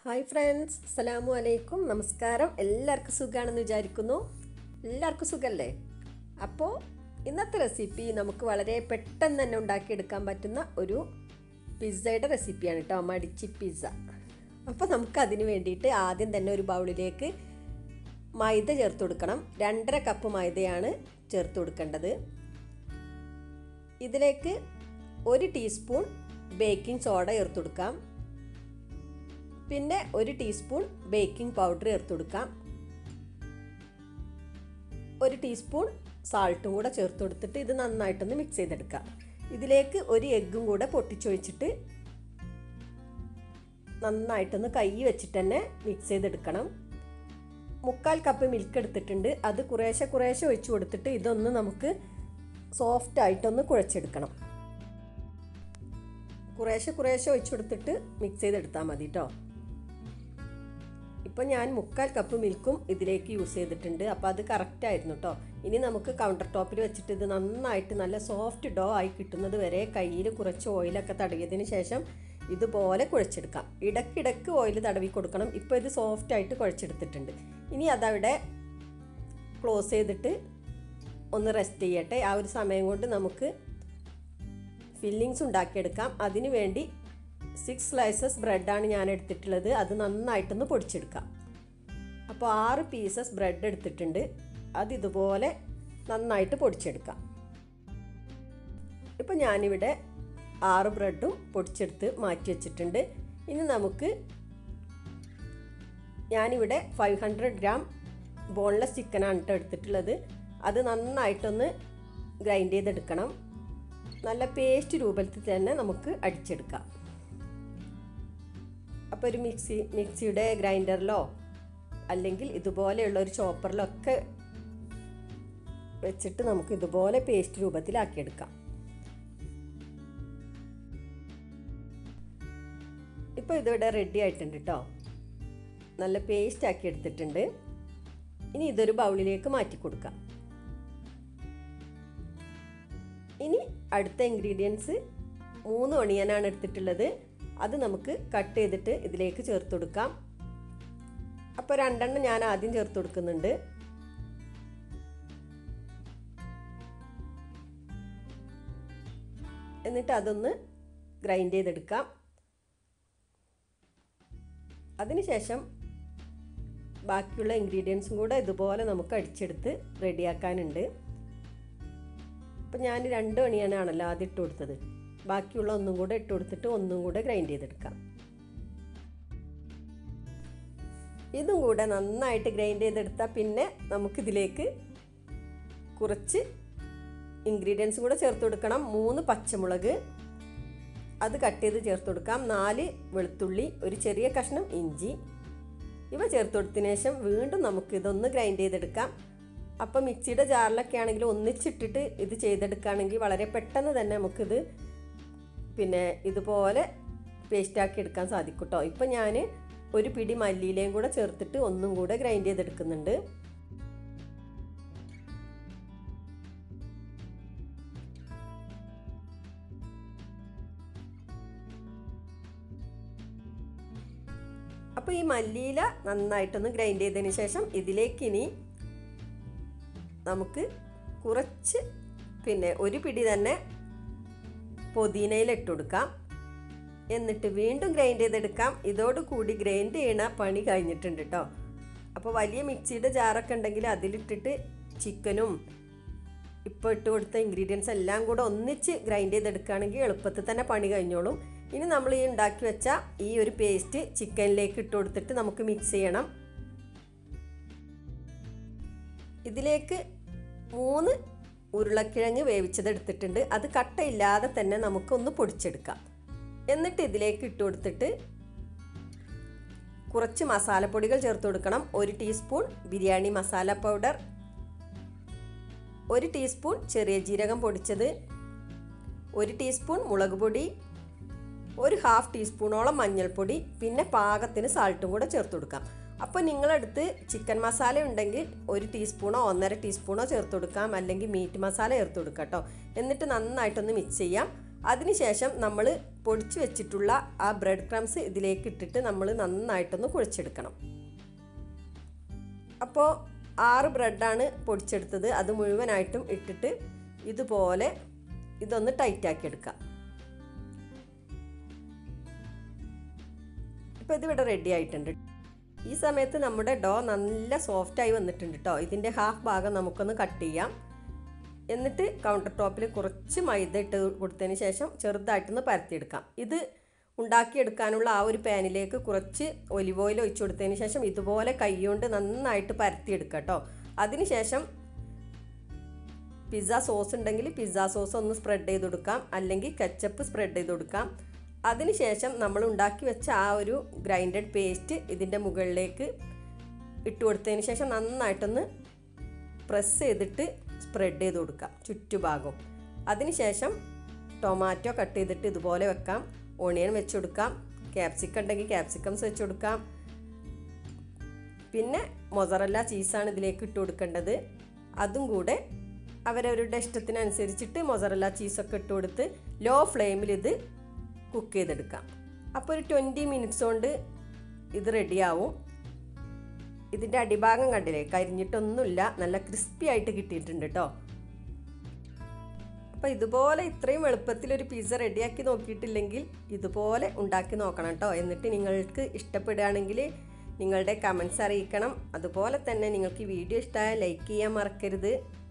hi friends അസ്സലാമു അലൈക്കും നമസ്കാരം എല്ലാവർക്കും സുഖമാണെന്ന് വിചാരിക്കുന്നു എല്ലാവർക്കും സുഖമല്ലേ അപ്പോൾ ഇന്നത്തെ റെസിപ്പി നമുക്ക് വളരെ പെട്ടെന്ന് തന്നെ ഉണ്ടാക്കിയെടുക്കാൻ പറ്റുന്ന ഒരു പിസ്സയുടെ റെസിപ്പിയാണ് കേട്ടോ മടിച്ചി പിസ്സ അപ്പോൾ നമുക്ക് അതിന് വേണ്ടിയിട്ട് ആദ്യം തന്നെ ഒരു ബൗളിലേക്ക് മൈദ ചേർത്ത് കൊടുക്കണം രണ്ടര കപ്പ് മൈദയാണ് ചേർത്ത് കൊടുക്കേണ്ടത് ഇതിലേക്ക് ഒരു ടീസ്പൂൺ ബേക്കിംഗ് സോഡ ചേർത്ത് കൊടുക്കാം പിന്നെ ഒരു ടീസ്പൂൺ ബേക്കിംഗ് പൗഡർ ചേർത്ത് കൊടുക്കാം ഒരു ടീസ്പൂൺ സാൾട്ടും കൂടെ ചേർത്ത് കൊടുത്തിട്ട് ഇത് നന്നായിട്ടൊന്ന് മിക്സ് ചെയ്തെടുക്കാം ഇതിലേക്ക് ഒരു എഗ്ഗും കൂടെ പൊട്ടിച്ചൊഴിച്ചിട്ട് നന്നായിട്ടൊന്ന് കൈ വെച്ചിട്ട് തന്നെ മിക്സ് ചെയ്തെടുക്കണം മുക്കാൽ കപ്പ് മിൽക്ക് എടുത്തിട്ടുണ്ട് അത് കുറേശ്ശെ കുറേശ്ശെ ഒഴിച്ചു കൊടുത്തിട്ട് ഇതൊന്ന് നമുക്ക് സോഫ്റ്റ് ആയിട്ടൊന്ന് കുഴച്ചെടുക്കണം കുറേശ്ശെ കുറേശ്ശെ ഒഴിച്ചു കൊടുത്തിട്ട് മിക്സ് ചെയ്തെടുത്താൽ മതി കേട്ടോ ഇപ്പം ഞാൻ മുക്കാൽ കപ്പ് മിൽക്കും ഇതിലേക്ക് യൂസ് ചെയ്തിട്ടുണ്ട് അപ്പോൾ അത് കറക്റ്റ് ആയിരുന്നു കേട്ടോ ഇനി നമുക്ക് കൗണ്ടർ ടോപ്പിൽ വെച്ചിട്ട് ഇത് നന്നായിട്ട് നല്ല സോഫ്റ്റ് ഡോ ആയി കിട്ടുന്നത് വരെ കയ്യിൽ കുറച്ച് ഓയിലൊക്കെ തടവിയതിന് ശേഷം ഇതുപോലെ കുഴച്ചെടുക്കാം ഇടയ്ക്കിടയ്ക്ക് ഓയിൽ തടവി കൊടുക്കണം ഇപ്പോൾ ഇത് സോഫ്റ്റ് ആയിട്ട് കുഴച്ചെടുത്തിട്ടുണ്ട് ഇനി അതവിടെ ക്ലോസ് ചെയ്തിട്ട് ഒന്ന് റെസ്റ്റ് ചെയ്യട്ടെ ആ ഒരു സമയം കൊണ്ട് നമുക്ക് ഫില്ലിങ്സ് ഉണ്ടാക്കിയെടുക്കാം അതിനു വേണ്ടി സിക്സ് സ്ലൈസസ് ബ്രെഡാണ് ഞാൻ എടുത്തിട്ടുള്ളത് അത് നന്നായിട്ടൊന്ന് പൊടിച്ചെടുക്കാം അപ്പോൾ ആറ് പീസസ് ബ്രെഡ് എടുത്തിട്ടുണ്ട് അത് ഇതുപോലെ നന്നായിട്ട് പൊടിച്ചെടുക്കാം ഇപ്പോൾ ഞാനിവിടെ ആറ് ബ്രെഡും പൊടിച്ചെടുത്ത് മാറ്റി വെച്ചിട്ടുണ്ട് ഇനി നമുക്ക് ഞാനിവിടെ ഫൈവ് ഹൺഡ്രഡ് ഗ്രാം ബോൺലെസ് ചിക്കനാണ് കേട്ടോ എടുത്തിട്ടുള്ളത് അത് നന്നായിട്ടൊന്ന് ഗ്രൈൻഡ് ചെയ്തെടുക്കണം നല്ല പേസ്റ്റ് രൂപത്തിൽ തന്നെ നമുക്ക് അടിച്ചെടുക്കാം അപ്പോൾ ഒരു മിക്സി മിക്സിയുടെ ഗ്രൈൻഡറിലോ അല്ലെങ്കിൽ ഇതുപോലെയുള്ള ഒരു ചോപ്പറിലോ ഒക്കെ വെച്ചിട്ട് നമുക്ക് ഇതുപോലെ പേസ്റ്റ് രൂപത്തിലാക്കിയെടുക്കാം ഇപ്പോൾ ഇതിവിടെ റെഡി ആയിട്ടുണ്ട് കേട്ടോ നല്ല പേസ്റ്റ് ആക്കി എടുത്തിട്ടുണ്ട് ഇനി ഇതൊരു ബൗളിലേക്ക് മാറ്റി കൊടുക്കാം ഇനി അടുത്ത ഇൻഗ്രീഡിയൻസ് മൂന്ന് ഒണിയനാണ് എടുത്തിട്ടുള്ളത് അത് നമുക്ക് കട്ട് ചെയ്തിട്ട് ഇതിലേക്ക് ചേർത്ത് കൊടുക്കാം അപ്പോൾ രണ്ടെണ്ണം ഞാൻ ആദ്യം ചേർത്ത് കൊടുക്കുന്നുണ്ട് എന്നിട്ട് അതൊന്ന് ഗ്രൈൻഡ് ചെയ്തെടുക്കാം അതിനുശേഷം ബാക്കിയുള്ള ഇൻഗ്രീഡിയൻസും കൂടെ ഇതുപോലെ നമുക്ക് അടിച്ചെടുത്ത് റെഡിയാക്കാനുണ്ട് അപ്പം ഞാൻ രണ്ട് മണിയാണല്ലോ ആദ്യം ഇട്ട് കൊടുത്തത് ബാക്കിയുള്ള ഒന്നും കൂടെ ഇട്ട് കൊടുത്തിട്ട് ഒന്നും കൂടെ ഗ്രൈൻഡ് ചെയ്തെടുക്കാം ഇതും കൂടെ നന്നായിട്ട് ഗ്രൈൻഡ് ചെയ്തെടുത്താൽ പിന്നെ നമുക്കിതിലേക്ക് കുറച്ച് ഇൻഗ്രീഡിയൻസ് കൂടെ ചേർത്ത് കൊടുക്കണം മൂന്ന് പച്ചമുളക് അത് കട്ട് ചെയ്ത് ചേർത്ത് കൊടുക്കാം നാല് വെളുത്തുള്ളി ഒരു ചെറിയ കഷ്ണം ഇഞ്ചി ഇവ ചേർത്ത് കൊടുത്തതിന് ശേഷം വീണ്ടും നമുക്ക് ഇതൊന്ന് ഗ്രൈൻഡ് ചെയ്തെടുക്കാം അപ്പോൾ മിക്സിയുടെ ജാറിലൊക്കെ ആണെങ്കിൽ ഒന്നിച്ചിട്ടിട്ട് ഇത് ചെയ്തെടുക്കുകയാണെങ്കിൽ വളരെ പെട്ടെന്ന് തന്നെ നമുക്കിത് പിന്നെ ഇതുപോലെ പേസ്റ്റാക്കി എടുക്കാൻ സാധിക്കും കേട്ടോ ഇപ്പം ഞാൻ ഒരു പിടി മല്ലിയിലയും കൂടെ ചേർത്തിട്ട് ഒന്നും കൂടെ ഗ്രൈൻഡ് ചെയ്തെടുക്കുന്നുണ്ട് അപ്പോൾ ഈ മല്ലിയില നന്നായിട്ടൊന്ന് ഗ്രൈൻഡ് ചെയ്തതിന് ശേഷം ഇതിലേക്ക് ഇനി നമുക്ക് കുറച്ച് പിന്നെ ഒരു പിടി തന്നെ പുതിനയിൽ ഇട്ട് കൊടുക്കാം എന്നിട്ട് വീണ്ടും ഗ്രൈൻഡ് ചെയ്തെടുക്കാം ഇതോടുകൂടി ഗ്രൈൻഡ് ചെയ്യണ പണി കഴിഞ്ഞിട്ടുണ്ട് കേട്ടോ അപ്പോൾ വലിയ മിക്സിയുടെ ജാറൊക്കെ ഉണ്ടെങ്കിൽ അതിലിട്ടിട്ട് ചിക്കനും ഇപ്പോൾ ഇട്ട് കൊടുത്ത ഇൻഗ്രീഡിയൻസ് എല്ലാം കൂടെ ഒന്നിച്ച് ഗ്രൈൻഡ് ചെയ്തെടുക്കുകയാണെങ്കിൽ എളുപ്പത്തിൽ തന്നെ പണി കഴിഞ്ഞോളും ഇനി നമ്മൾ ഈ ഉണ്ടാക്കി വെച്ച ഈ ഒരു പേസ്റ്റ് ചിക്കനിലേക്ക് ഇട്ട് കൊടുത്തിട്ട് നമുക്ക് മിക്സ് ചെയ്യണം ഇതിലേക്ക് മൂന്ന് ഉരുളക്കിഴങ്ങ് വേവിച്ചത് എടുത്തിട്ടുണ്ട് അത് കട്ടയില്ലാതെ തന്നെ നമുക്കൊന്ന് പൊടിച്ചെടുക്കാം എന്നിട്ട് ഇതിലേക്ക് ഇട്ട് കൊടുത്തിട്ട് കുറച്ച് മസാലപ്പൊടികൾ ചേർത്ത് കൊടുക്കണം ഒരു ടീസ്പൂൺ ബിരിയാണി മസാല പൗഡർ ഒരു ടീസ്പൂൺ ചെറിയ ജീരകം പൊടിച്ചത് ഒരു ടീസ്പൂൺ മുളക് പൊടി ഒരു ഹാഫ് ടീസ്പൂണോളം മഞ്ഞൾപ്പൊടി പിന്നെ പാകത്തിന് സാൾട്ടും കൂടെ ചേർത്ത് കൊടുക്കാം അപ്പോൾ നിങ്ങളടുത്ത് ചിക്കൻ മസാല ഉണ്ടെങ്കിൽ ഒരു ടീസ്പൂണോ ഒന്നര ടീസ്പൂണോ ചേർത്ത് കൊടുക്കാം അല്ലെങ്കിൽ മീറ്റ് മസാല ചേർത്ത് കൊടുക്കാം കേട്ടോ എന്നിട്ട് നന്നായിട്ടൊന്ന് മിക്സ് ചെയ്യാം അതിനുശേഷം നമ്മൾ പൊടിച്ചു വെച്ചിട്ടുള്ള ആ ബ്രെഡ് ക്രംസ് ഇതിലേക്ക് ഇട്ടിട്ട് നമ്മൾ നന്നായിട്ടൊന്ന് കുഴച്ചെടുക്കണം അപ്പോൾ ആറ് ബ്രെഡാണ് പൊടിച്ചെടുത്തത് അത് മുഴുവനായിട്ടും ഇട്ടിട്ട് ഇതുപോലെ ഇതൊന്ന് ടൈറ്റാക്കി എടുക്കാം ഇപ്പോൾ ഇതിവിടെ റെഡി ആയിട്ടുണ്ട് ഈ സമയത്ത് നമ്മുടെ ഡോ നല്ല സോഫ്റ്റായി വന്നിട്ടുണ്ട് കേട്ടോ ഇതിൻ്റെ ഹാഫ് ഭാഗം നമുക്കൊന്ന് കട്ട് ചെയ്യാം എന്നിട്ട് കൗണ്ടർ ടോപ്പിൽ കുറച്ച് മൈദ ഇട്ട് കൊടുത്തതിന് ശേഷം ചെറുതായിട്ടൊന്ന് പരത്തിയെടുക്കാം ഇത് ഉണ്ടാക്കിയെടുക്കാനുള്ള ആ ഒരു പാനിലേക്ക് കുറച്ച് ഒലിവ് ഓയിൽ ഒഴിച്ചു കൊടുത്തതിന് ശേഷം ഇതുപോലെ കൈകൊണ്ട് നന്നായിട്ട് പരത്തിയെടുക്കുക കേട്ടോ അതിനുശേഷം പിസ്സ സോസ് ഉണ്ടെങ്കിൽ പിസ്സ സോസ് ഒന്ന് സ്പ്രെഡ് ചെയ്ത് കൊടുക്കാം അല്ലെങ്കിൽ കെച്ചപ്പ് സ്പ്രെഡ് ചെയ്ത് കൊടുക്കാം അതിനുശേഷം നമ്മൾ ഉണ്ടാക്കി വെച്ച ആ ഒരു ഗ്രൈൻഡഡ് പേസ്റ്റ് ഇതിൻ്റെ മുകളിലേക്ക് ഇട്ട് കൊടുത്തതിന് ശേഷം നന്നായിട്ടൊന്ന് പ്രസ് ചെയ്തിട്ട് സ്പ്രെഡ് ചെയ്ത് കൊടുക്കാം ചുറ്റുഭാഗവും അതിനുശേഷം ടൊമാറ്റോ കട്ട് ചെയ്തിട്ട് ഇതുപോലെ വെക്കാം ഓണിയൻ വെച്ച് കൊടുക്കാം ക്യാപ്സിക്കം ഉണ്ടെങ്കിൽ ക്യാപ്സിക്കംസ് വെച്ച് കൊടുക്കാം പിന്നെ മൊസറല്ല ചീസാണ് ഇതിലേക്ക് ഇട്ട് കൊടുക്കേണ്ടത് അതും കൂടെ അവരവരുടെ ഇഷ്ടത്തിനനുസരിച്ചിട്ട് മൊസറല്ല ചീസൊക്കെ ഇട്ട് കൊടുത്ത് ലോ ഫ്ലെയിമിൽ ഇത് കുക്ക് ചെയ്തെടുക്കാം അപ്പോൾ ഒരു ട്വൻറ്റി മിനിറ്റ്സ് കൊണ്ട് ഇത് റെഡിയാവും ഇതിൻ്റെ അടിഭാഗം കണ്ടില്ലേ കരിഞ്ഞിട്ടൊന്നുമില്ല നല്ല ക്രിസ്പി ആയിട്ട് കിട്ടിയിട്ടുണ്ട് കേട്ടോ അപ്പോൾ ഇതുപോലെ ഇത്രയും എളുപ്പത്തിൽ ഒരു പിസ്സ റെഡിയാക്കി നോക്കിയിട്ടില്ലെങ്കിൽ ഇതുപോലെ ഉണ്ടാക്കി നോക്കണം കേട്ടോ എന്നിട്ട് നിങ്ങൾക്ക് ഇഷ്ടപ്പെടുകയാണെങ്കിൽ നിങ്ങളുടെ കമൻസ് അറിയിക്കണം അതുപോലെ തന്നെ നിങ്ങൾക്ക് ഈ വീഡിയോ ഇഷ്ടമായ ലൈക്ക് ചെയ്യാൻ മറക്കരുത്